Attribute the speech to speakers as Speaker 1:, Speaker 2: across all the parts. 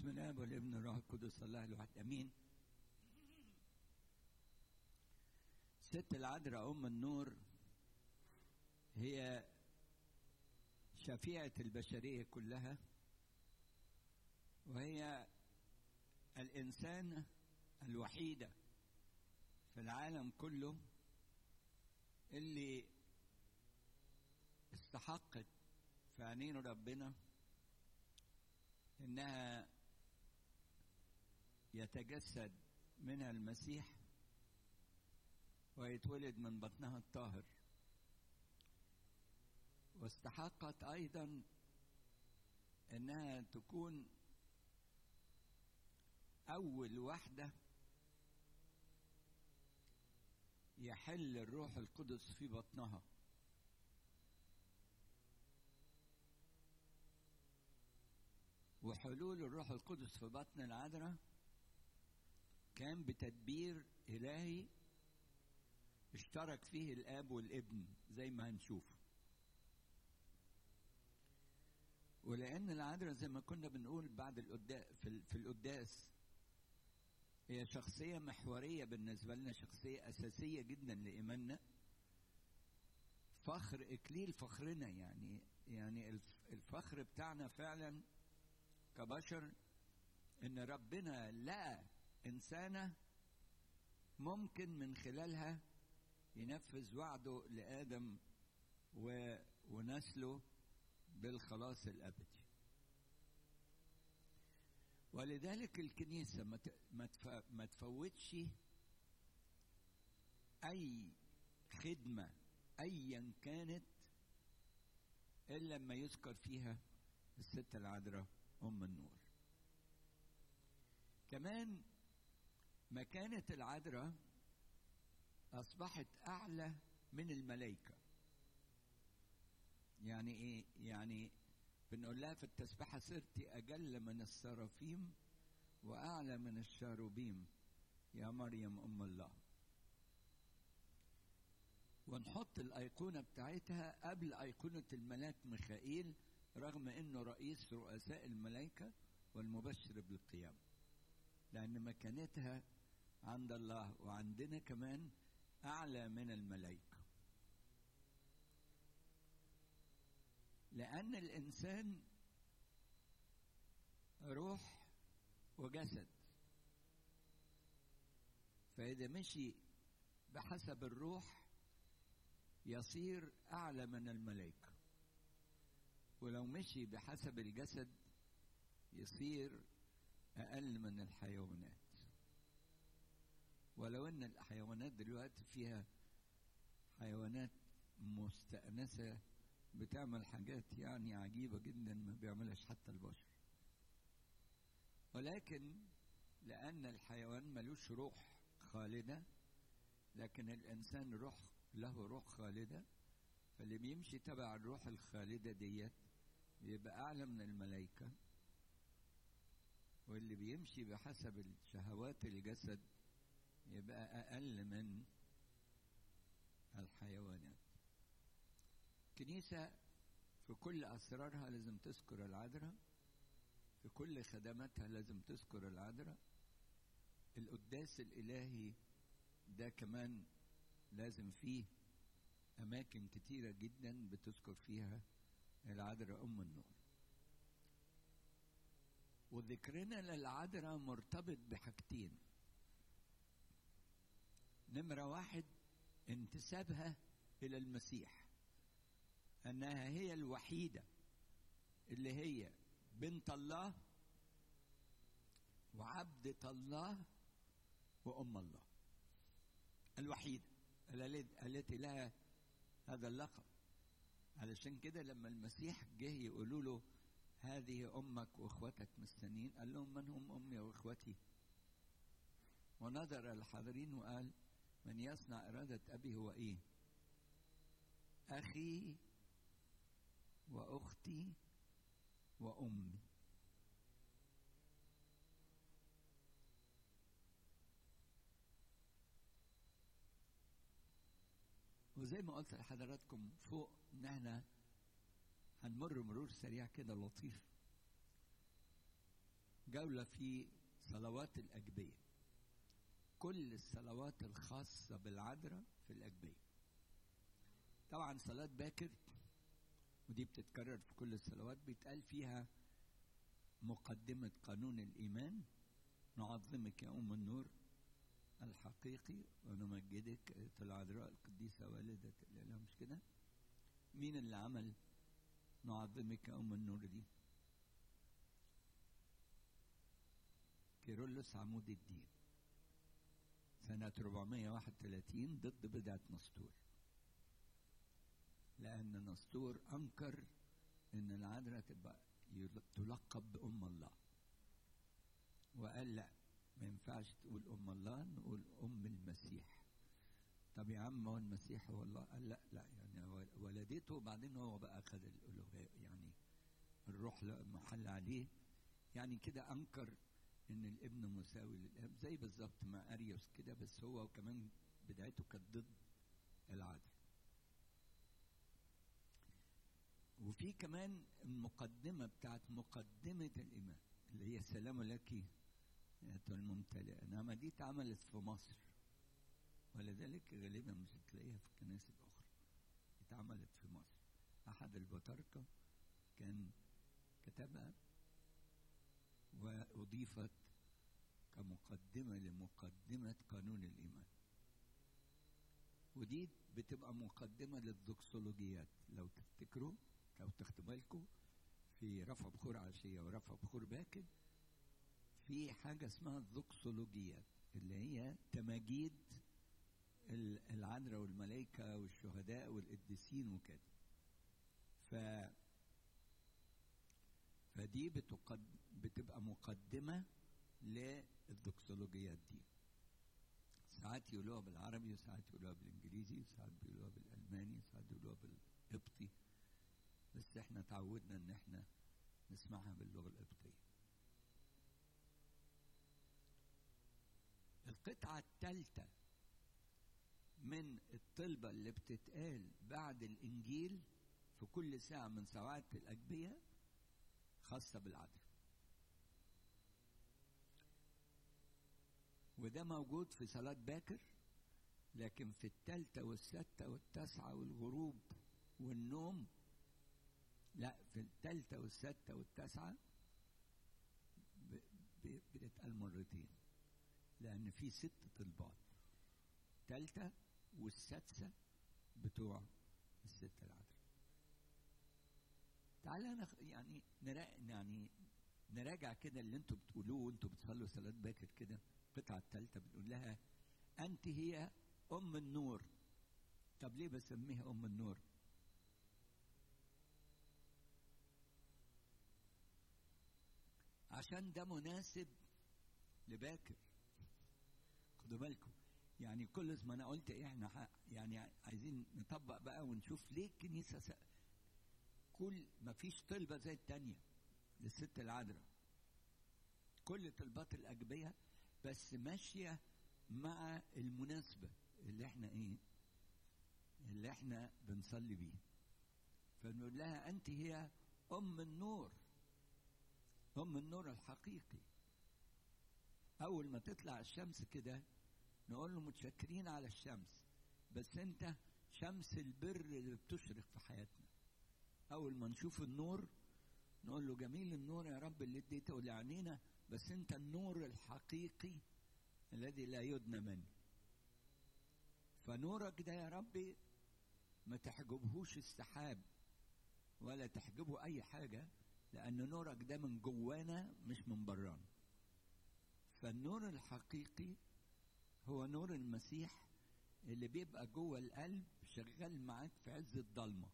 Speaker 1: بسم الله والابن والروح القدس الله الواحد امين ست العذراء ام النور هي شفيعة البشرية كلها وهي الإنسان الوحيدة في العالم كله اللي استحقت في عينين ربنا انها يتجسد منها المسيح ويتولد من بطنها الطاهر واستحقت ايضا انها تكون اول واحده يحل الروح القدس في بطنها وحلول الروح القدس في بطن العذراء كان بتدبير إلهي اشترك فيه الآب والابن زي ما هنشوف ولأن العذراء زي ما كنا بنقول بعد القداس في القداس هي شخصية محورية بالنسبة لنا شخصية أساسية جدا لإيماننا فخر إكليل فخرنا يعني يعني الفخر بتاعنا فعلا كبشر ان ربنا لقى انسانه ممكن من خلالها ينفذ وعده لادم و... ونسله بالخلاص الابدي ولذلك الكنيسه ما, ت... ما, تف... ما تفوتش اي خدمه ايا كانت الا لما يذكر فيها الست العذراء أم النور كمان مكانة العذراء أصبحت أعلى من الملائكة يعني إيه؟ يعني بنقول لها في التسبحة صرت أجل من السرافيم وأعلى من الشاروبيم يا مريم أم الله ونحط الأيقونة بتاعتها قبل أيقونة الملاك ميخائيل رغم انه رئيس رؤساء الملائكه والمبشر بالقيامه لان مكانتها عند الله وعندنا كمان اعلى من الملائكه لان الانسان روح وجسد فاذا مشي بحسب الروح يصير اعلى من الملائكه ولو مشي بحسب الجسد يصير أقل من الحيوانات ولو أن الحيوانات دلوقتي فيها حيوانات مستأنسة بتعمل حاجات يعني عجيبة جدا ما بيعملهاش حتى البشر ولكن لأن الحيوان ملوش روح خالدة لكن الإنسان روح له روح خالدة فاللي بيمشي تبع الروح الخالدة ديت بيبقى أعلى من الملائكة واللي بيمشي بحسب الشهوات الجسد يبقى أقل من الحيوانات كنيسة في كل أسرارها لازم تذكر العذراء في كل خدماتها لازم تذكر العذراء القداس الإلهي ده كمان لازم فيه أماكن كتيرة جدا بتذكر فيها العذراء أم النور وذكرنا للعذراء مرتبط بحاجتين نمرة واحد انتسابها إلى المسيح أنها هي الوحيدة اللي هي بنت الله وعبدة الله وأم الله الوحيدة التي لها هذا اللقب علشان كده لما المسيح جه يقولوا له هذه امك واخوتك مستنين قال لهم من هم امي واخوتي ونظر الحاضرين وقال من يصنع إرادة أبي هو إيه أخي وأختي وأمي وزي ما قلت لحضراتكم فوق ان احنا هنمر مرور سريع كده لطيف جولة في صلوات الأجبية كل الصلوات الخاصة بالعذراء في الأجبية طبعا صلاة باكر ودي بتتكرر في كل الصلوات بيتقال فيها مقدمة قانون الإيمان نعظمك يا أم النور الحقيقي ونمجدك أيتها العذراء القديسة والدة الإله مش كده؟ مين اللي عمل نعظمك يا أم النور دي؟ كيرلس عمود الدين سنة 431 ضد بدعة نسطور لأن نسطور أنكر إن العذراء تبقى تلقب بأم الله وقال لا ما ينفعش تقول أم الله نقول أم المسيح طب يا عم هو المسيح هو الله قال لا لا يعني ولدته وبعدين هو بقى خد الألوهية يعني الروح محل عليه يعني كده أنكر إن الابن مساوي للأب زي بالظبط مع أريوس كده بس هو كمان بدايته كانت ضد العدل وفي كمان المقدمة بتاعت مقدمة الإيمان اللي هي السلام لك أيتها الممتلئة إنما دي اتعملت في مصر ولذلك غالبا مش هتلاقيها في الكنائس الأخرى اتعملت في مصر أحد البطاركة كان كتبها وأضيفت كمقدمة لمقدمة قانون الإيمان ودي بتبقى مقدمة للدوكسولوجيات لو تفتكروا لو تاخدوا بالكم في رفع بخور عشية ورفع بخور باكر في حاجة اسمها الدوكسولوجيات اللي هي تماجيد العذراء والملائكة والشهداء والقديسين وكده ف فدي بتقد... بتبقى مقدمة للدوكسولوجيات دي ساعات يقولوها بالعربي وساعات يقولوها بالانجليزي وساعات بيقولوها بالالماني وساعات يقولوها بالقبطي بس احنا تعودنا ان احنا نسمعها باللغه القبطيه القطعه الثالثه من الطلبه اللي بتتقال بعد الانجيل في كل ساعه من ساعات الاجبيه خاصه بالعدل وده موجود في صلاة باكر لكن في التالتة والستة والتاسعة والغروب والنوم لا في التالتة والستة والتاسعة بتتقال مرتين لأن في ست طلبات التالتة والسادسة بتوع الست العذراء تعالى نخ... يعني نرا... يعني نراجع كده اللي انتوا بتقولوه وانتوا بتصلوا صلاة باكر كده القطعة الثالثة بنقول لها أنت هي أم النور طب ليه بسميها أم النور؟ عشان ده مناسب لباكر خدوا بالكم يعني كل ما انا قلت ايه احنا يعني عايزين نطبق بقى ونشوف ليه الكنيسه س... كل ما فيش طلبه زي التانيه للست العذراء كل طلبات الاجبيه بس ماشيه مع المناسبه اللي احنا ايه اللي احنا بنصلي بيه فنقول لها انت هي ام النور ام النور الحقيقي اول ما تطلع الشمس كده نقول له متشكرين على الشمس بس انت شمس البر اللي بتشرق في حياتنا اول ما نشوف النور نقول له جميل النور يا رب اللي اديته لعينينا بس انت النور الحقيقي الذي لا يدنى منه فنورك ده يا ربي ما تحجبهوش السحاب ولا تحجبه اي حاجه لان نورك ده من جوانا مش من برانا فالنور الحقيقي هو نور المسيح اللي بيبقى جوه القلب شغال معاك في عز الضلمه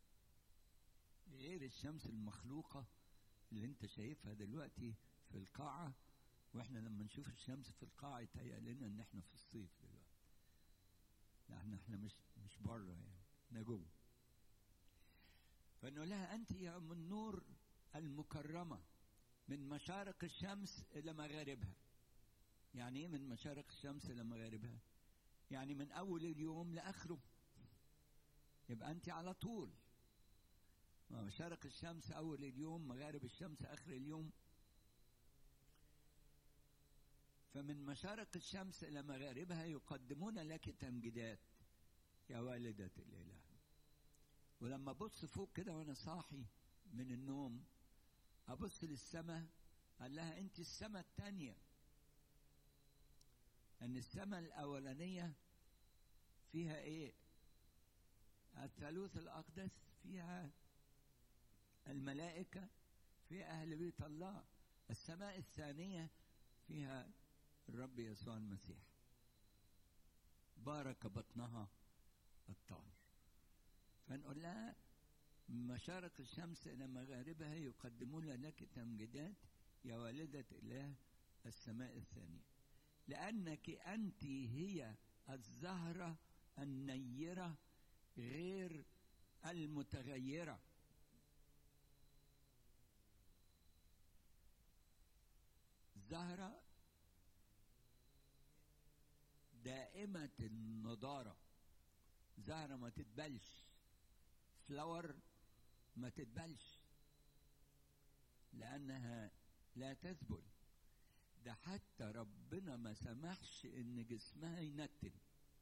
Speaker 1: غير الشمس المخلوقه اللي انت شايفها دلوقتي في القاعه واحنا لما نشوف الشمس في القاعه يتهيأ لنا ان احنا في الصيف دلوقتي لان احنا مش مش بره يعني احنا جوه فنقول لها انت يا ام النور المكرمه من مشارق الشمس الى مغاربها يعني ايه من مشارق الشمس الى مغاربها يعني من اول اليوم لاخره يبقى انت على طول مشارق الشمس اول اليوم مغارب الشمس اخر اليوم فمن مشارق الشمس إلى مغاربها يقدمون لك تمجيدات يا والدة الإله ولما أبص فوق كده وأنا صاحي من النوم أبص للسماء قال لها أنت السماء التانية أن السماء الأولانية فيها إيه؟ الثالوث الأقدس فيها الملائكة فيها أهل بيت الله السماء الثانية فيها الرب يسوع المسيح بارك بطنها الطاهر فنقول لها من مشارق الشمس إلى مغاربها يقدمون لك تمجيدات يا والدة إله السماء الثانية لأنك أنت هي الزهرة النيرة غير المتغيرة زهرة دائمة النضارة زهرة ما تتبلش فلاور ما تتبلش لأنها لا تذبل ده حتى ربنا ما سمحش إن جسمها ينتن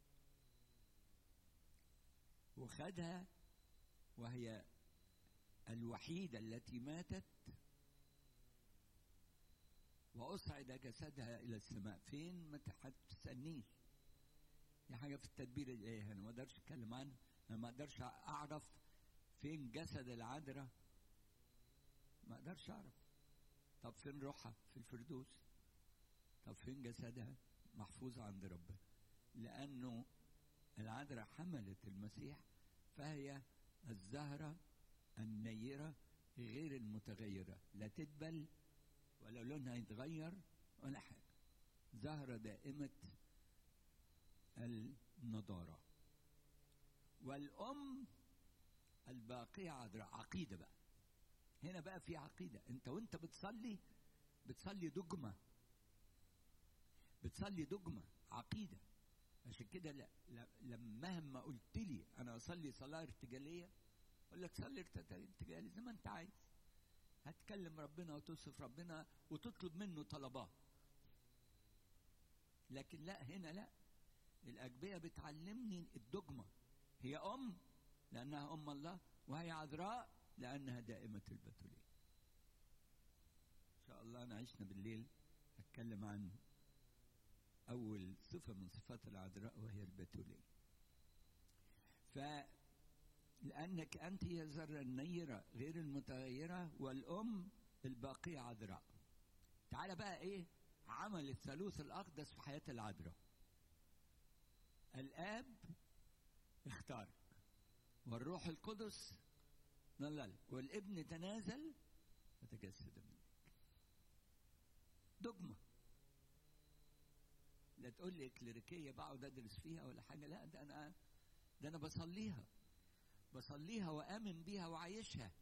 Speaker 1: وخدها وهي الوحيدة التي ماتت وأصعد جسدها إلى السماء فين ما تستنيش دي حاجة في التدبير الإلهي أنا ما أقدرش أتكلم عنها أنا ما أقدرش أعرف فين جسد العذراء ما أقدرش أعرف طب فين روحها في الفردوس طب فين جسدها محفوظ عند ربنا لأنه العذراء حملت المسيح فهي الزهرة النيرة غير المتغيرة لا تدبل ولا لونها يتغير ولا حاجة زهرة دائمة النضارة والأم الباقية عذراء عقيدة بقى هنا بقى في عقيدة انت وانت بتصلي بتصلي دجمة بتصلي دجمة عقيدة عشان كده لا لما مهما قلت لي انا اصلي صلاة ارتجالية اقول لك صلي ارتجالي زي ما انت عايز هتكلم ربنا وتوصف ربنا وتطلب منه طلبات لكن لا هنا لا الأجبية بتعلمني الدجمة هي أم لأنها أم الله وهي عذراء لأنها دائمة البتولية إن شاء الله أنا عشنا بالليل هتكلم عن أول صفة من صفات العذراء وهي البتولية ف لأنك أنت هي الذرة النيرة غير المتغيرة والأم الباقية عذراء تعال بقى إيه عمل الثالوث الأقدس في حياة العذراء الآب اختارك والروح القدس ظللك والابن تنازل وتجسد منك دجمة لا تقول لي كليريكية بقعد أدرس فيها ولا حاجة لا ده أنا ده أنا بصليها بصليها وآمن بيها وعايشها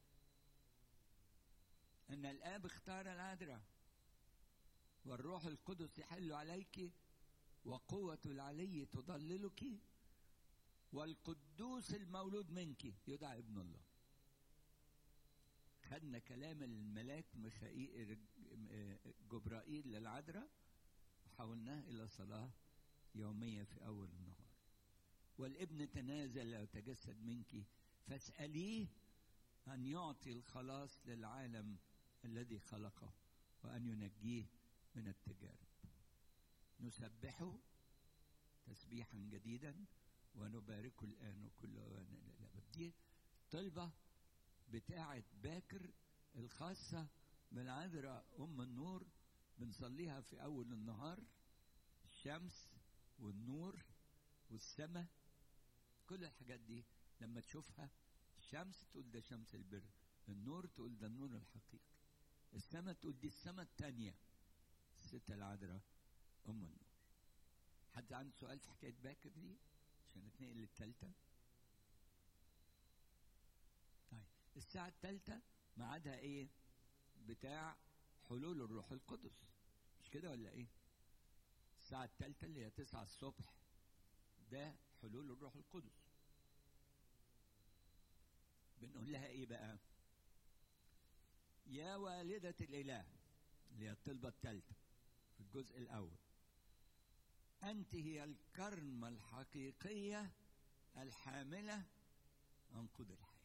Speaker 1: أن الآب اختار العذراء والروح القدس يحل عليك وقوة العلي تضللك والقدوس المولود منك يدعى ابن الله خدنا كلام الملاك ميخائيل جبرائيل للعذراء وحولناه إلى صلاة يومية في أول النهار والابن تنازل وتجسد منك فاسأليه أن يعطي الخلاص للعالم الذي خلقه وأن ينجيه من التجارب نسبحه تسبيحا جديدا ونباركه الآن وكل أوان إلى الأبد دي طلبة بتاعة باكر الخاصة بالعذراء أم النور بنصليها في أول النهار الشمس والنور والسماء كل الحاجات دي لما تشوفها الشمس تقول ده شمس البر النور تقول ده النور الحقيقي السماء تقول دي السماء التانية الست العذراء أم النور حد عنده سؤال في حكاية باكر دي عشان نتنقل للتالتة طيب الساعة التالتة ميعادها ايه بتاع حلول الروح القدس مش كده ولا ايه الساعة التالتة اللي هي تسعة الصبح ده حلول الروح القدس بنقول لها ايه بقى يا والدة الإله اللي هي الطلبة الثالثة في الجزء الأول أنت هي الكرمة الحقيقية الحاملة عنقود الحياة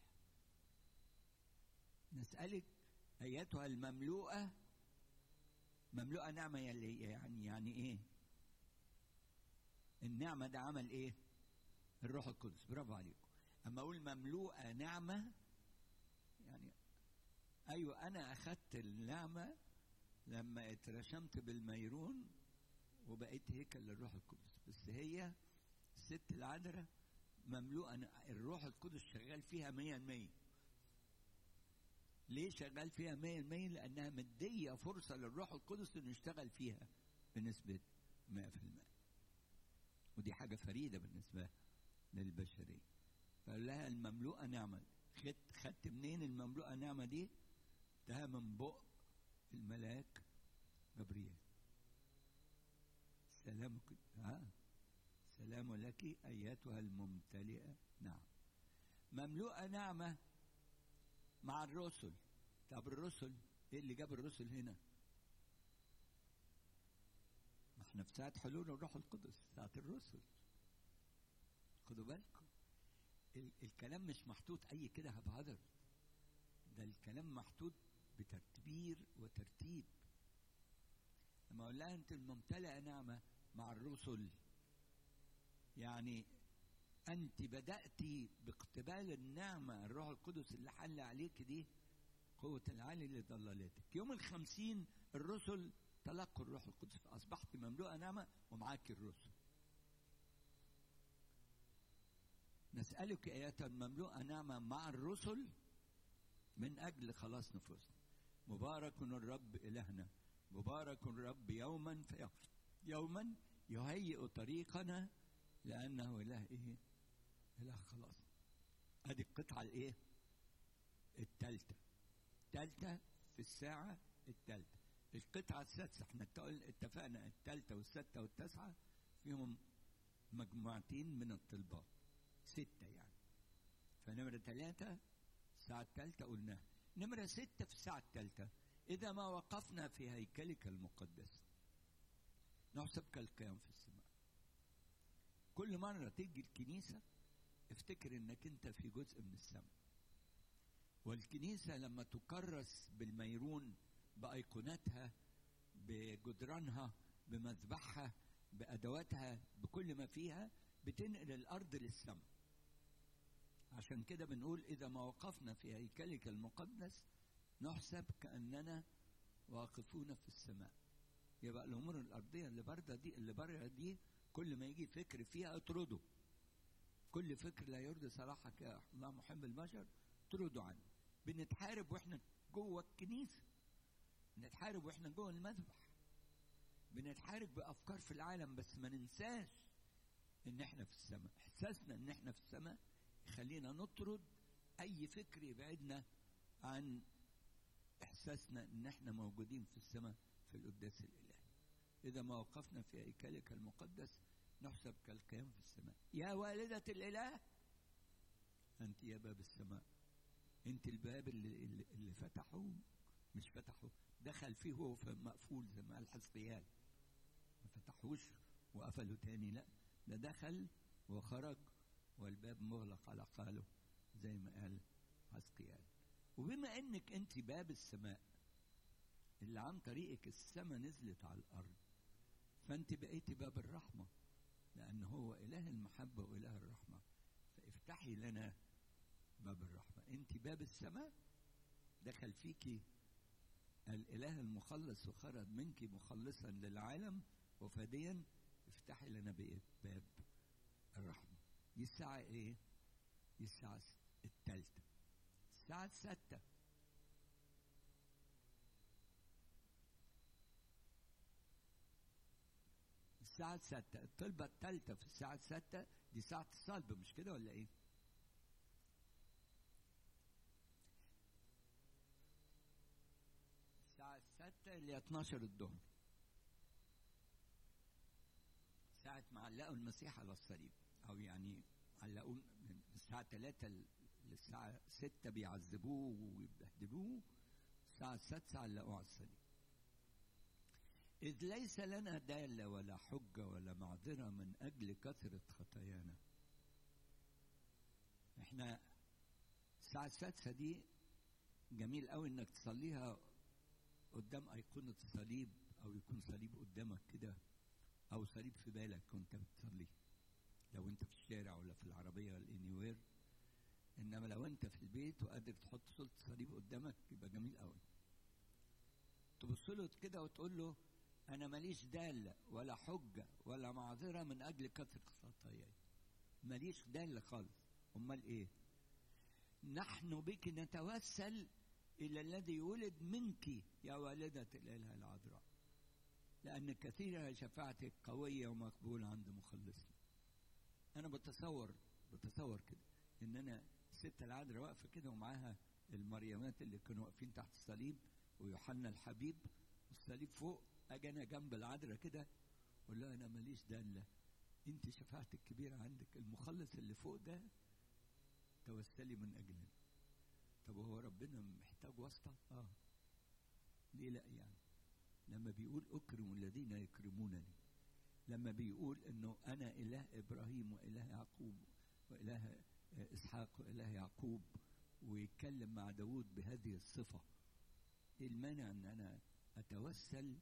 Speaker 1: نسألك أيتها المملوءة مملوءة نعمة يعني يعني يعني إيه؟ النعمة ده عمل إيه؟ الروح القدس برافو عليكم أما أقول مملوءة نعمة يعني أيوة أنا أخدت النعمة لما اترشمت بالميرون وبقيت هيكل للروح القدس بس هي الست العذراء مملوءة الروح القدس شغال فيها مية المية ليه شغال فيها مية المية لأنها مدية فرصة للروح القدس إنه يشتغل فيها بنسبة مئة في المئة ودي حاجة فريدة بالنسبة للبشرية فقال لها المملوءة نعمة خدت خدت منين المملوءة نعمة دي؟ ده من بق الملاك جبريل سلام ها سلام لك ايتها الممتلئه نعم مملوءه نعمه مع الرسل طب الرسل ايه اللي جاب الرسل هنا ما احنا في ساعه حلول الروح القدس ساعه الرسل خدوا بالكم ال- الكلام مش محطوط اي كده هبهدر ده الكلام محطوط بترتيب وترتيب لما اقول لها انت الممتلئه نعمه مع الرسل يعني انت بدات باقتبال النعمه الروح القدس اللي حل عليك دي قوة العالي لضلالتك يوم الخمسين الرسل تلقوا الروح القدس فأصبحت مملوءة نعمة ومعاك الرسل نسألك أيتها المملوءة نعمة مع الرسل من أجل خلاص نفوسنا مبارك الرب إلهنا مبارك الرب يوما في يوما يهيئ طريقنا لأنه إله إيه؟ إله خلاص أدي القطعة الإيه؟ التالتة التالتة في الساعة التالتة القطعة السادسة احنا اتفقنا التالتة والستة والتاسعة فيهم مجموعتين من الطلبات ستة يعني فنمرة ثلاثة الساعة الثالثة قلناها نمرة ستة في الساعة الثالثة إذا ما وقفنا في هيكلك المقدس نحسب كالقيام في السماء كل مرة تيجي الكنيسة افتكر انك انت في جزء من السماء والكنيسة لما تكرس بالميرون بأيقوناتها بجدرانها بمذبحها بأدواتها بكل ما فيها بتنقل الأرض للسماء عشان كده بنقول إذا ما وقفنا في هيكلك المقدس نحسب كأننا واقفون في السماء يبقى الأمور الأرضية اللي بره دي اللي بره دي كل ما يجي فكر فيها اطرده كل فكر لا يرضي صلاحك يا الله محب البشر اطرده عنه بنتحارب واحنا جوه الكنيسه بنتحارب واحنا جوه المذبح بنتحارب بافكار في العالم بس ما ننساش ان احنا في السماء احساسنا ان احنا في السماء يخلينا نطرد اي فكر يبعدنا عن احساسنا ان احنا موجودين في السماء في القداس الالهي اذا ما وقفنا في هيكلك المقدس نحسب كالقيام في السماء يا والدة الاله انت يا باب السماء انت الباب اللي, اللي, اللي فتحه مش فتحه دخل فيه هو مقفول زي ما قال حزقيال ما فتحوش وقفله تاني لا ده دخل وخرج والباب مغلق على قاله زي ما قال حزقيال وبما انك انت باب السماء اللي عن طريقك السماء نزلت على الارض فانت بقيتي باب الرحمه لان هو اله المحبه واله الرحمه فافتحي لنا باب الرحمه انت باب السماء دخل فيكي الاله المخلص وخرج منك مخلصا للعالم وفاديا افتحي لنا باب الرحمه دي الساعه ايه دي الساعه الثالثه الساعه السادسه الساعة الستة الطلبة الثالثة في الساعة الستة دي ساعة الصلب مش كده ولا إيه؟ الساعة الستة اللي 12 الظهر ساعة ما علقوا المسيح على الصليب أو يعني علقوه من الساعة 3 للساعة 6 بيعذبوه ويبهدلوه الساعة السادسة علقوه على الصليب إذ ليس لنا دالة ولا حجة ولا معذرة من أجل كثرة خطايانا احنا الساعة السادسة دي جميل قوي انك تصليها قدام أيقونة الصليب أو يكون صليب قدامك كده أو صليب في بالك وأنت بتصلي لو أنت في الشارع ولا في العربية ولا anywhere إنما لو أنت في البيت وقادر تحط صورة الصليب قدامك يبقى جميل قوي تبص له كده وتقول له أنا ماليش دالة ولا حجة ولا معذرة من أجل كثرة خطاياي ماليش دالة خالص أمال إيه؟ نحن بك نتوسل إلى الذي ولد منك يا والدة الإله العذراء لأن كثيرة شفاعتك قوية ومقبولة عند مخلصنا أنا بتصور بتصور كده إن أنا الست العذراء واقفة كده ومعاها المريمات اللي كانوا واقفين تحت الصليب ويوحنا الحبيب والصليب فوق أجي أنا جنب العذراء كده أقول لها أنا ماليش دالة أنت شفاعتك كبيرة عندك المخلص اللي فوق ده توسلي من أجلنا طب هو ربنا محتاج واسطة؟ آه ليه لا يعني؟ لما بيقول أكرم الذين يكرمونني لما بيقول إنه أنا إله إبراهيم وإله يعقوب وإله إسحاق وإله يعقوب ويتكلم مع داود بهذه الصفة إيه المانع إن أنا أتوسل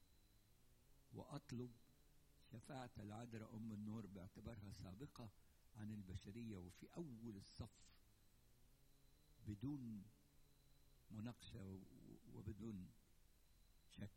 Speaker 1: وأطلب شفاعة العذراء أم النور باعتبارها سابقة عن البشرية وفي أول الصف بدون مناقشة وبدون شك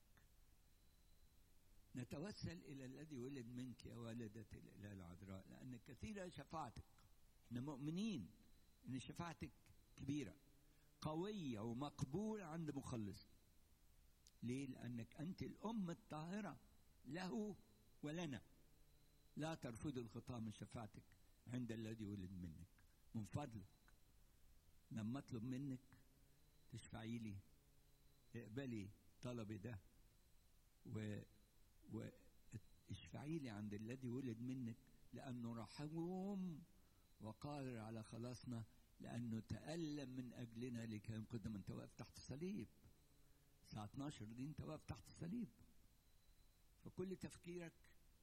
Speaker 1: نتوسل إلى الذي ولد منك يا والدة الإله العذراء لأن كثيرة شفاعتك احنا مؤمنين أن شفاعتك كبيرة قوية ومقبولة عند مخلص ليه؟ لأنك أنت الأم الطاهرة له ولنا لا ترفض الخطاة من شفاعتك عند الذي ولد منك من فضلك لما اطلب منك تشفعي لي اقبلي طلبي ده و واشفعي لي عند الذي ولد منك لانه رحوم وقادر على خلاصنا لانه تالم من اجلنا لكي ينقذنا من انت واقف تحت الصليب الساعه 12 دي انت واقف تحت الصليب فكل تفكيرك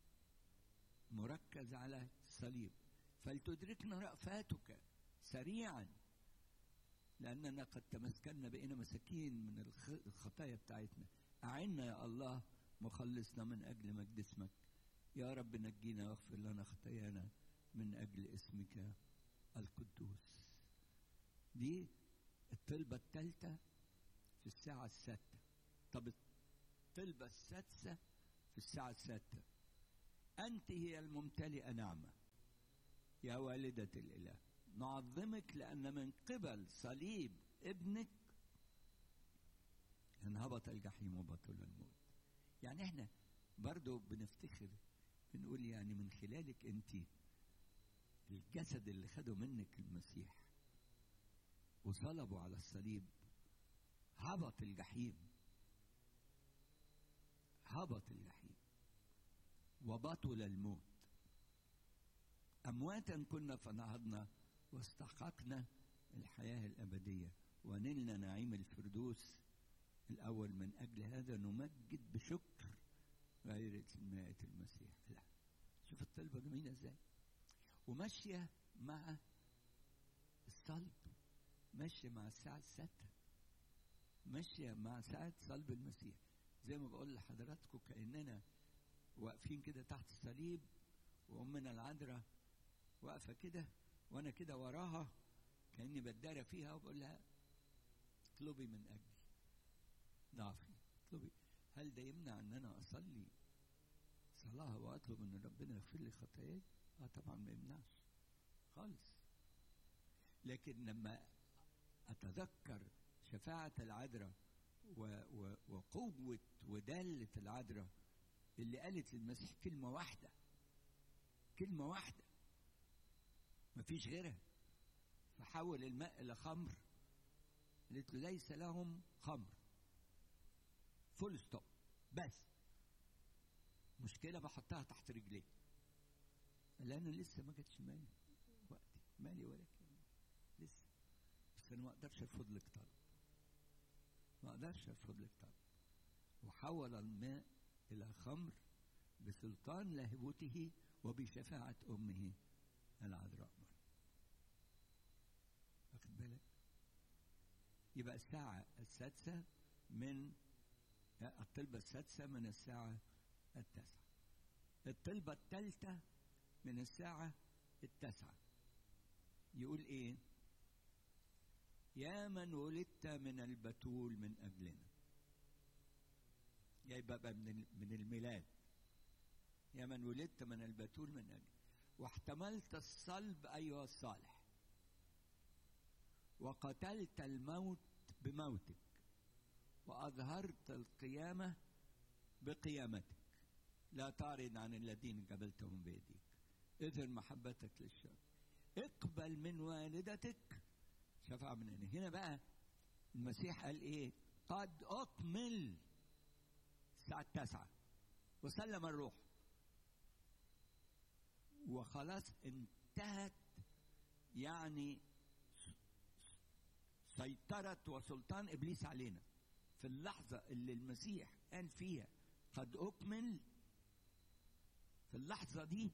Speaker 1: مركز على الصليب فلتدركنا رأفاتك سريعا لأننا قد تمسكنا بقينا مساكين من الخطايا بتاعتنا أعنا يا الله مخلصنا من أجل مجد اسمك يا رب نجينا واغفر لنا خطايانا من أجل اسمك القدوس دي الطلبة الثالثة في الساعة السادسة طب الطلبة السادسة في الساعة السادسة أنت هي الممتلئة نعمة يا والدة الإله نعظمك لأن من قبل صليب ابنك انهبط الجحيم وبطل الموت يعني احنا برضو بنفتخر بنقول يعني من خلالك انت الجسد اللي خده منك المسيح وصلبوا على الصليب هبط الجحيم هبط الجحيم وبطل الموت أمواتا كنا فنهضنا واستحققنا الحياة الأبدية ونلنا نعيم الفردوس الأول من أجل هذا نمجد بشكر غير مائة المسيح لا شوف الطلبة جميلة ازاي وماشية مع الصلب ماشية مع الساعة السادسة ماشية مع ساعة صلب المسيح زي ما بقول لحضراتكم كأننا واقفين كده تحت الصليب وأمنا العذراء واقفة كده وأنا كده وراها كأني بدارة فيها وبقول لها اطلبي من أجلي ضعفي اطلبي هل ده يمنع ان انا اصلي صلاه واطلب ان ربنا يغفر لي خطاياي؟ اه طبعا ما يمنعش خالص لكن لما اتذكر شفاعة العذراء و- و- وقوة ودالة العذراء اللي قالت للمسيح كلمة واحدة كلمة واحدة مفيش غيرها فحول الماء إلى خمر قالت له ليس لهم خمر فول ستوب بس مشكلة بحطها تحت رجليه لأن لسه ما جاتش مالي وقتي مالي ولا كلمة لسه بس أنا ما أقدرش أرفض لك طلب ما أقدرش أرفض لك طلب وحول الماء إلى خمر بسلطان لاهوته وبشفاعة أمه العذراء واخد بالك يبقى الساعة السادسة من الطلبة السادسة من الساعة التاسعة الطلبة الثالثة من الساعة التاسعة يقول ايه يا من ولدت من البتول من أجلنا يبقى بقى من من الميلاد يا من ولدت من البتول من أجل واحتملت الصلب أيها الصالح وقتلت الموت بموتك وأظهرت القيامة بقيامتك لا تعرض عن الذين قبلتهم بيديك اظهر محبتك للشر اقبل من والدتك شفاعة من هنا هنا بقى المسيح قال ايه قد اكمل الساعة التاسعة وسلم الروح وخلاص انتهت يعني سيطرة وسلطان إبليس علينا في اللحظة اللي المسيح قال فيها قد أكمل في اللحظة دي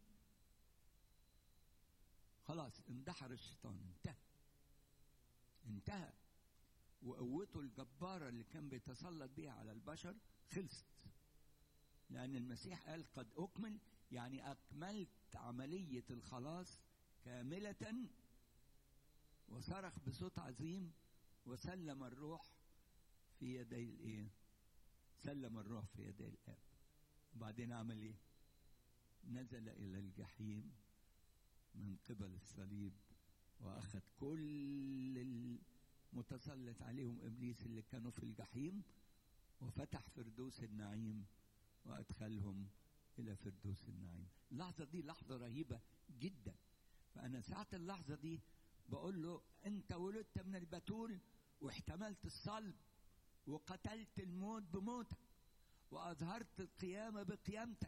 Speaker 1: خلاص اندحر الشيطان انتهى انتهى وقوته الجبارة اللي كان بيتسلط بيها على البشر خلصت لأن المسيح قال قد أكمل يعني أكملت عملية الخلاص كاملة وصرخ بصوت عظيم وسلم الروح في يدي الايه؟ سلم الروح في يدي الاب. وبعدين عمل ايه؟ نزل الى الجحيم من قبل الصليب واخذ كل المتسلط عليهم ابليس اللي كانوا في الجحيم وفتح فردوس النعيم وادخلهم الى فردوس النعيم. اللحظه دي لحظه رهيبه جدا. فانا ساعه اللحظه دي بقول له انت ولدت من البتول واحتملت الصلب وقتلت الموت بموتك واظهرت القيامه بقيامتك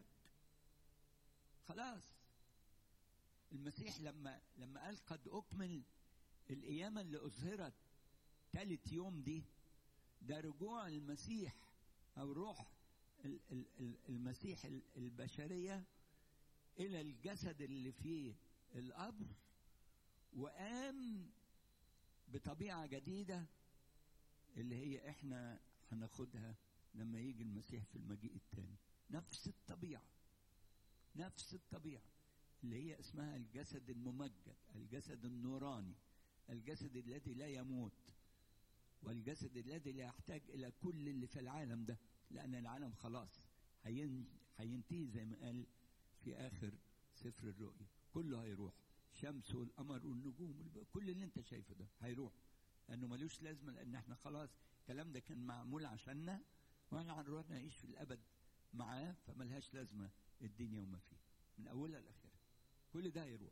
Speaker 1: خلاص المسيح لما لما قال قد اكمل القيامه اللي اظهرت ثالث يوم دي ده رجوع المسيح او روح المسيح البشريه الى الجسد اللي فيه القبر وقام بطبيعة جديدة اللي هي احنا هناخدها لما يجي المسيح في المجيء الثاني نفس الطبيعة نفس الطبيعة اللي هي اسمها الجسد الممجد الجسد النوراني الجسد الذي لا يموت والجسد الذي لا يحتاج إلى كل اللي في العالم ده لأن العالم خلاص هينتهي زي ما قال في آخر سفر الرؤيا كله هيروح الشمس والقمر والنجوم كل اللي انت شايفه ده هيروح لانه ملوش لازمه لان احنا خلاص الكلام ده كان معمول عشاننا واحنا هنروح نعيش في الابد معاه فملهاش لازمه الدنيا وما فيها من اولها لاخرها كل ده هيروح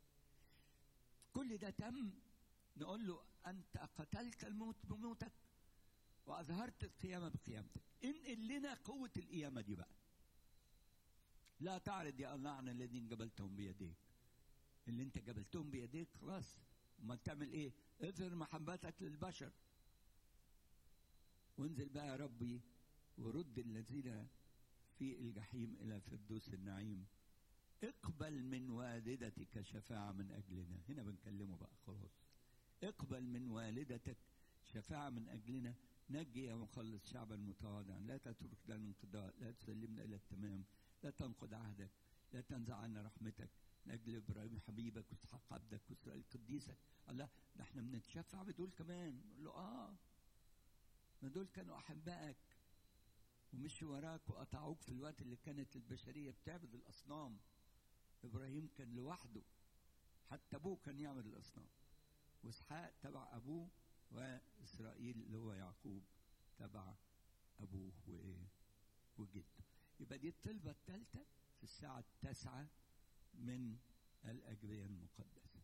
Speaker 1: كل ده تم نقول له انت قتلت الموت بموتك واظهرت القيامه بقيامتك انقل لنا قوه القيامه دي بقى لا تعرض يا الله عن الذين قبلتهم بيديك اللي انت قبلتهم بيديك خلاص ما تعمل ايه اظهر محبتك للبشر وانزل بقى يا ربي ورد الذين في الجحيم الى فردوس النعيم اقبل من والدتك شفاعة من أجلنا هنا بنكلمه بقى خلاص اقبل من والدتك شفاعة من أجلنا نجي يا مخلص شعبا متواضعا لا تترك لنا انقضاء لا تسلمنا إلى التمام لا تنقض عهدك لا تنزع عنا رحمتك لاجل ابراهيم حبيبك واسحاق عبدك واسرائيل قديسك الله ده احنا بنتشفع بدول كمان نقول له اه ما دول كانوا احبائك ومشوا وراك وقطعوك في الوقت اللي كانت البشريه بتعبد الاصنام ابراهيم كان لوحده حتى ابوه كان يعمل الاصنام واسحاق تبع ابوه واسرائيل اللي هو يعقوب تبع ابوه وايه وجده يبقى دي الطلبه الثالثه في الساعه التاسعه من الأجبية المقدسة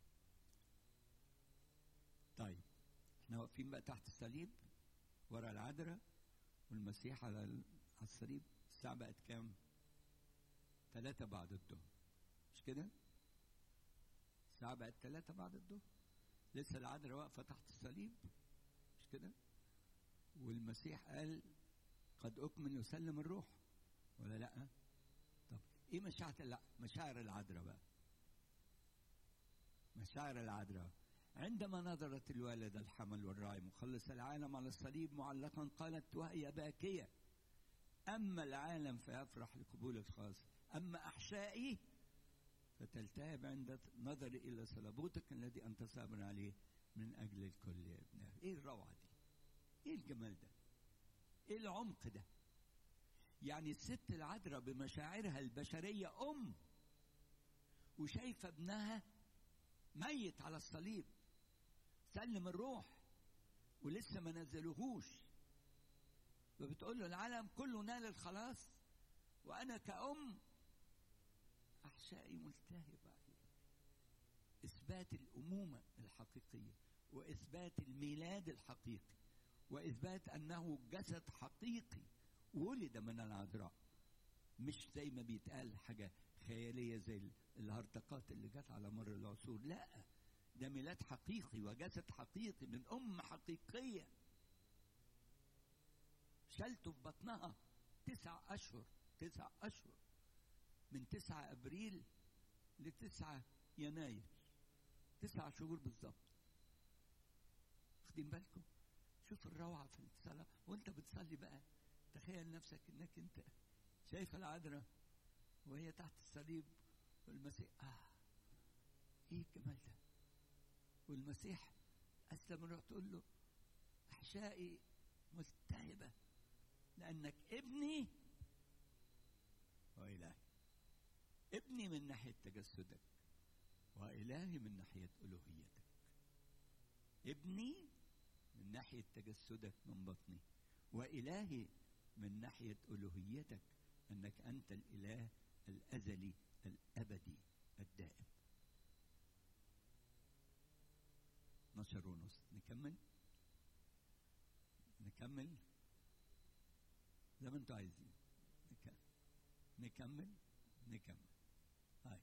Speaker 1: طيب احنا واقفين بقى تحت الصليب ورا العذراء والمسيح على الصليب الساعة بقت كام؟ ثلاثة بعد الظهر مش كده؟ الساعة بقت ثلاثة بعد الظهر لسه العذراء واقفة تحت الصليب مش كده؟ والمسيح قال قد أكمل يسلم الروح ولا لا طب ايه مشاعر الع- مشاعر العذراء بقى مشاعر العذراء عندما نظرت الوالدة الحمل والراعي مخلص العالم على الصليب معلقا قالت وهي باكية أما العالم فيفرح لقبول الخاص أما أحشائي فتلتهب عند نظري إلى صلبوتك الذي أنت صابر عليه من أجل الكل يا ابنها إيه الروعة دي إيه الجمال ده إيه العمق ده يعني الست العذراء بمشاعرها البشرية أم وشايفة ابنها ميت على الصليب سلم الروح ولسه ما نزلوهوش فبتقول له العالم كله نال الخلاص وانا كأم احشائي ملتهبه عليه اثبات الامومه الحقيقيه واثبات الميلاد الحقيقي واثبات انه جسد حقيقي ولد من العذراء مش زي ما بيتقال حاجه خياليه زي ال- الهرطقات اللي جت على مر العصور لا ده ميلاد حقيقي وجسد حقيقي من ام حقيقيه شلته في بطنها تسع اشهر تسع اشهر من تسعة ابريل لتسعة يناير تسع شهور بالظبط واخدين بالكم شوف الروعة في الصلاة وانت بتصلي بقى تخيل نفسك انك انت شايف العذراء وهي تحت الصليب والمسيح اه ايه الجمال ده والمسيح اسلم الروح تقول له احشائي ملتهبه لانك ابني والهي ابني من ناحيه تجسدك والهي من ناحيه الوهيتك ابني من ناحيه تجسدك من بطني والهي من ناحيه الوهيتك انك انت الاله الازلي الابدي الدائم 12 ونص نكمل نكمل زي ما انتوا عايزين نك- نكمل نكمل هاي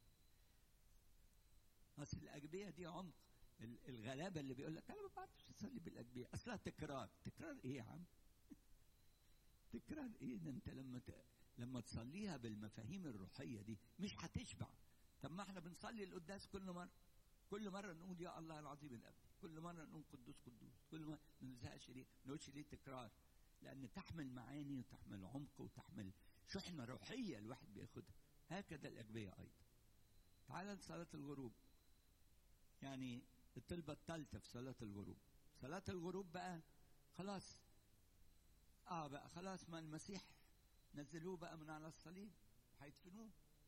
Speaker 1: اصل الاجبيه دي عمق ال- الغلابه اللي بيقول لك انا ما بعرفش اصلي بالاجبيه اصلها تكرار تكرار ايه يا عم تكرار ايه ده انت لما ت... لما تصليها بالمفاهيم الروحيه دي مش هتشبع طب ما احنا بنصلي القداس كل مره كل مره نقول يا الله العظيم الابدي كل مره نقول قدوس قدوس كل مره ما نزهقش ليه ما نقولش ليه تكرار لان تحمل معاني وتحمل عمق وتحمل شحنه روحيه الواحد بياخدها هكذا الاجبيه ايضا تعال لصلاه الغروب يعني الطلبه الثالثه في صلاه الغروب صلاه الغروب بقى خلاص اه بقى خلاص ما المسيح نزلوه بقى من على الصليب هيدفنوه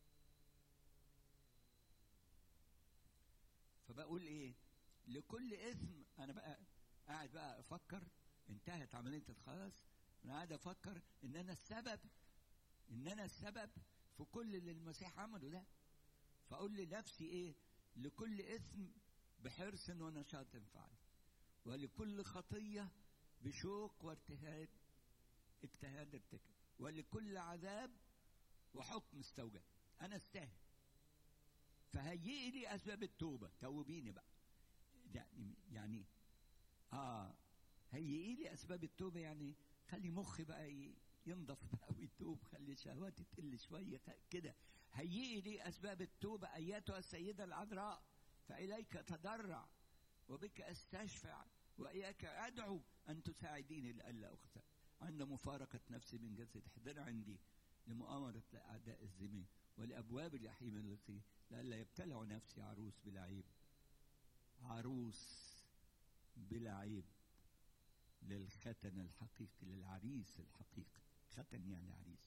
Speaker 1: فبقول ايه لكل اثم انا بقى قاعد بقى افكر انتهت عمليه الخلاص انا قاعد افكر ان انا السبب ان انا السبب في كل اللي المسيح عمله ده فاقول لنفسي ايه لكل اثم بحرص ونشاط فعل ولكل خطيه بشوق وارتهاد اجتهاد ارتكب ولكل عذاب وحكم استوجب انا استاهل فهيئي لي اسباب التوبه توبيني بقى يعني يعني اه هيئي لي اسباب التوبه يعني خلي مخي بقى ي- ينضف بقى ويتوب خلي شهواتي تقل شويه خ- كده هيئي لي اسباب التوبه ايتها السيده العذراء فاليك تضرع وبك استشفع واياك ادعو ان تساعديني لئلا اخطئ عند مفارقه نفسي من جسد احضر عندي لمؤامره الاعداء الزمين ولابواب الجحيم التي لئلا يبتلع نفسي عروس بلا عيب عروس بلا عيب للختن الحقيقي للعريس الحقيقي ختن يعني عريس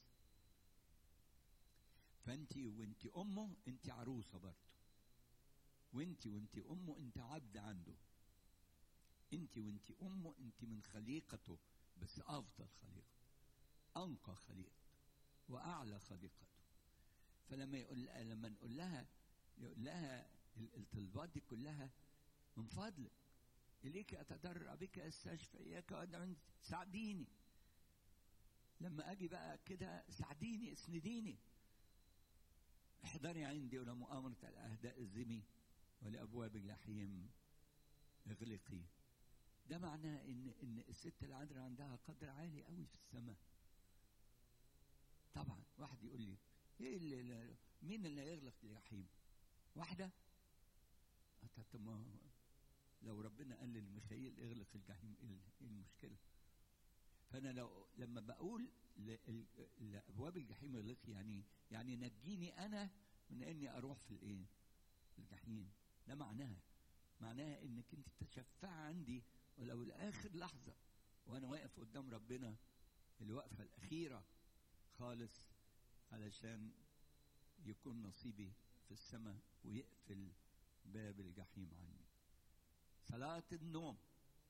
Speaker 1: فانت وانت امه انت عروسه برضه وانت وانت امه انت عبد عنده انت وانت امه انت من خليقته بس افضل خليقه انقى خليقته واعلى خليقته فلما يقول لما نقول لها يقول لها ال- الطلبات دي كلها من فضلك اليك اتضرع بك استشفى اياك ادعو ساعديني لما اجي بقى كده ساعديني اسنديني احضري عندي ولا مؤامرة الأهداء الزمي ولأبواب الجحيم اغلقي ده معناه ان ان الست العذراء عندها قدر عالي قوي في السماء طبعا واحد يقول لي ايه اللي اللي- مين اللي هيغلق الجحيم واحده أنت- طب ما لو ربنا قال لميخائيل اغلق الجحيم ايه ال- إيه المشكله فانا لو لما بقول ل- ال- لابواب الجحيم اغلق يعني يعني نجيني انا من اني اروح في الايه الجحيم ده معناها معناها انك انت تشفع عندي ولو لاخر لحظه وانا واقف قدام ربنا الوقفه الاخيره خالص علشان يكون نصيبي في السماء ويقفل باب الجحيم عني صلاة النوم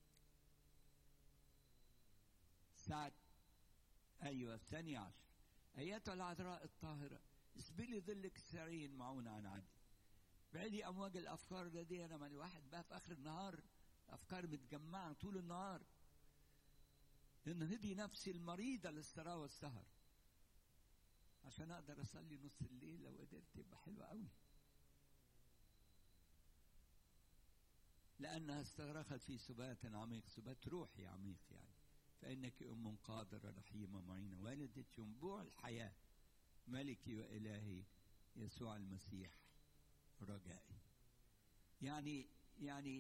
Speaker 1: ساعة أيوة الثانية عشر أيتها العذراء الطاهرة اسبلي ظلك السعين معونة عن عدل بعدي أمواج الأفكار ده دي أنا ما الواحد بقى في آخر النهار أفكار متجمعة طول النهار انهضي نفسي المريضة للثراء والسهر عشان أقدر أصلي نص الليل لو قدرت يبقى حلو قوي لأنها استغرقت في سبات عميق سبات روحي عميق يعني فإنك أم قادرة رحيمة معينة والدة ينبوع الحياة ملكي وإلهي يسوع المسيح رجائي يعني يعني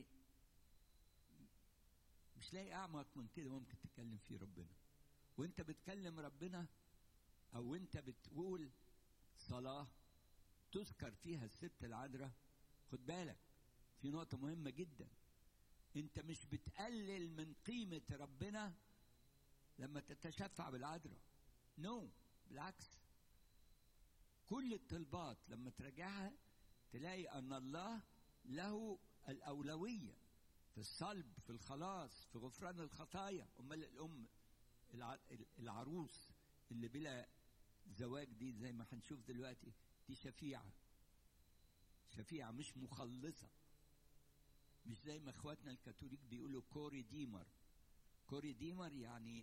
Speaker 1: مش لاقي أعمق من كده ممكن تتكلم فيه ربنا وانت بتكلم ربنا او انت بتقول صلاة تذكر فيها الست العذراء خد بالك في نقطة مهمة جدا انت مش بتقلل من قيمة ربنا لما تتشفع بالعذراء نو no. بالعكس كل الطلبات لما تراجعها تلاقي ان الله له الاولويه في الصلب في الخلاص في غفران الخطايا امال الام الع- العروس اللي بلا زواج دي زي ما هنشوف دلوقتي دي شفيعه شفيعه مش مخلصه مش زي ما اخواتنا الكاثوليك بيقولوا كوري ديمر كوري ديمر يعني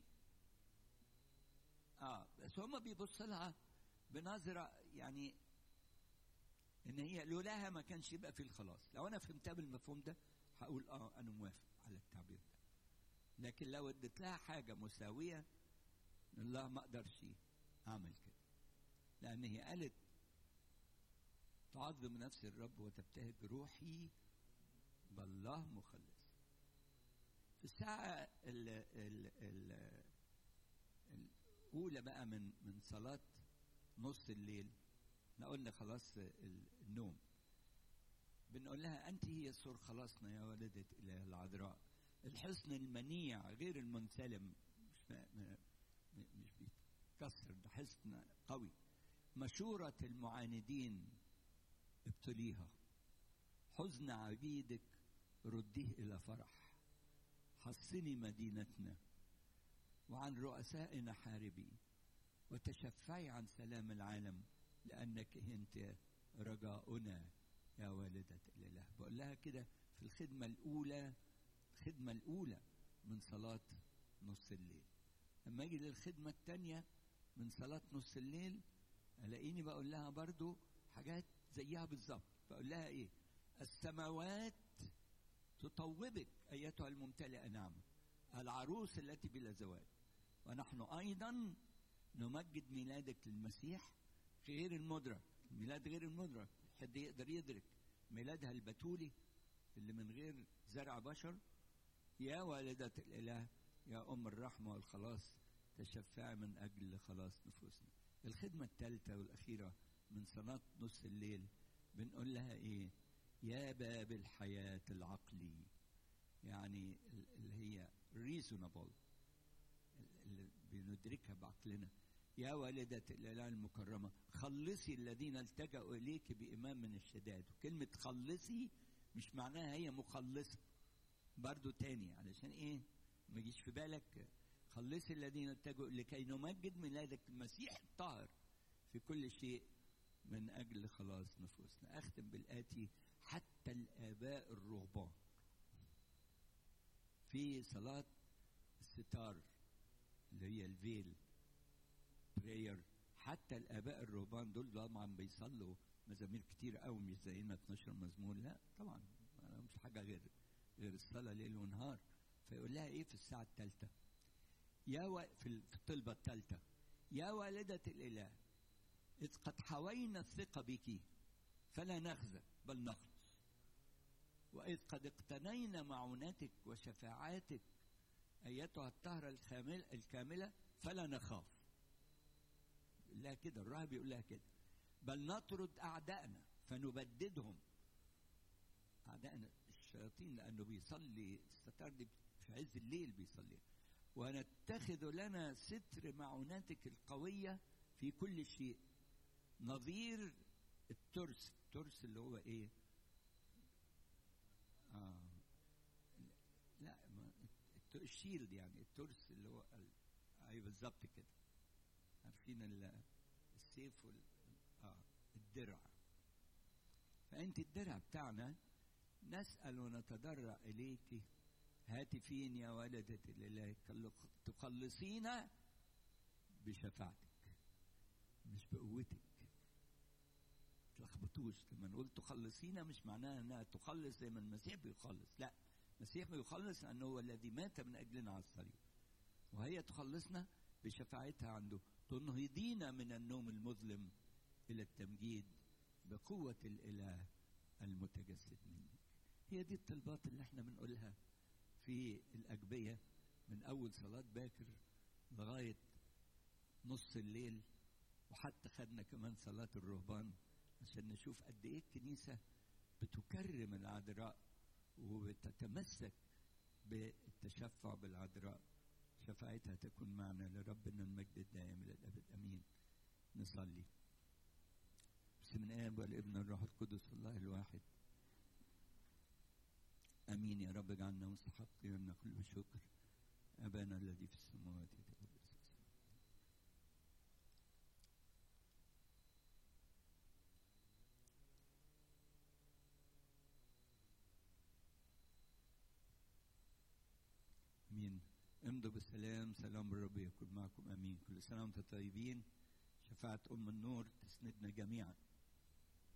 Speaker 1: اه بس هم بيبصوا لها بنظره يعني ان هي لولاها ما كانش يبقى في الخلاص لو انا فهمتها بالمفهوم ده هقول اه انا موافق على التعبير ده لكن لو اديت لها حاجه مساويه الله ما اقدرش اعمل كده لان هي قالت تعظم نفس الرب وتبتهج روحي بالله مخلص في الساعة ال ال ال الأولى بقى من من صلاة نص الليل احنا قلنا خلاص ال- النوم بنقول لها أنت هي سور خلاصنا يا والدة إله العذراء الحصن المنيع غير المنسلم مش ما ما م- مش بيتكسر ده حصن قوي مشورة المعاندين ابتليها حزن عبيدك رديه إلى فرح حصني مدينتنا وعن رؤسائنا حاربي وتشفعي عن سلام العالم لأنك أنت رجاؤنا يا والدة الإله بقول لها كده في الخدمة الأولى الخدمة الأولى من صلاة نص الليل لما أجي للخدمة الثانية من صلاة نص الليل ألاقيني بقول لها برضو حاجات زيها بالظبط بقول لها إيه السماوات تطوبك أيتها الممتلئة نعمة العروس التي بلا زواج ونحن أيضا نمجد ميلادك للمسيح غير المدرك الميلاد غير المدرك حد يقدر يدرك ميلادها البتولي اللي من غير زرع بشر يا والدة الإله يا أم الرحمة والخلاص تشفعي من أجل خلاص نفوسنا الخدمة الثالثة والأخيرة من صلاة نص الليل بنقول لها إيه يا باب الحياة العقلي يعني ال- اللي هي reasonable اللي بندركها بعقلنا يا والدة الإله المكرمة خلصي الذين التجأوا إليك بإمام من الشداد كلمة خلصي مش معناها هي مخلصة برضو تاني علشان إيه ما يجيش في بالك خلصي الذين التجأوا لكي نمجد ميلادك المسيح الطاهر في كل شيء من أجل خلاص نفوسنا أختم بالآتي حتى الآباء الرهبان في صلاة الستار اللي هي الفيل براير حتى الآباء الرهبان دول طبعا بيصلوا مزامير كتير قوي مش زينا 12 مزمور لا طبعا مش حاجة غير غير الصلاة ليل ونهار فيقول لها إيه في الساعة الثالثة يا و... في ال- في الطلبة الثالثة يا والدة الإله إذ قد حوينا الثقة بك فلا نخزى بل نخلص وإذ قد اقتنينا معوناتك وشفاعاتك أيتها الطهرة الكاملة الكاملة فلا نخاف لا كده الراهب بيقول لها كده بل نطرد أعدائنا فنبددهم أعدائنا الشياطين لأنه بيصلي الستار دي في عز الليل بيصلي ونتخذ لنا ستر معوناتك القوية في كل شيء نظير الترس الترس اللي هو ايه آه لا ما الشيلد يعني الترس اللي هو اي بالظبط كده عارفين السيف وال اه الدرع فانت الدرع بتاعنا نسال ونتضرع اليك هاتفين يا ولدة الإله تخلصينا بشفاعتك مش بقوتك تلخبطوش لما نقول تخلصينا مش معناها انها تخلص زي ما المسيح بيخلص لا المسيح بيخلص لانه هو الذي مات من اجلنا على الصليب وهي تخلصنا بشفاعتها عنده تنهضينا من النوم المظلم الى التمجيد بقوة الاله المتجسد منك هي دي الطلبات اللي احنا بنقولها في الأجبية من أول صلاة باكر لغاية نص الليل وحتى خدنا كمان صلاة الرهبان عشان نشوف قد إيه الكنيسة بتكرم العذراء وبتتمسك بالتشفع بالعذراء شفاعتها تكون معنا لربنا المجد الدائم إلى الأبد أمين نصلي بسم الآب والابن والروح القدس الله الواحد امين يا رب اجعلنا مستحقين ان نقول بشكر ابانا الذي في السماوات يتقدس امين امضوا بالسلام سلام الرب يكون معكم امين كل سنه وانتم طيبين شفاعه ام النور تسندنا جميعا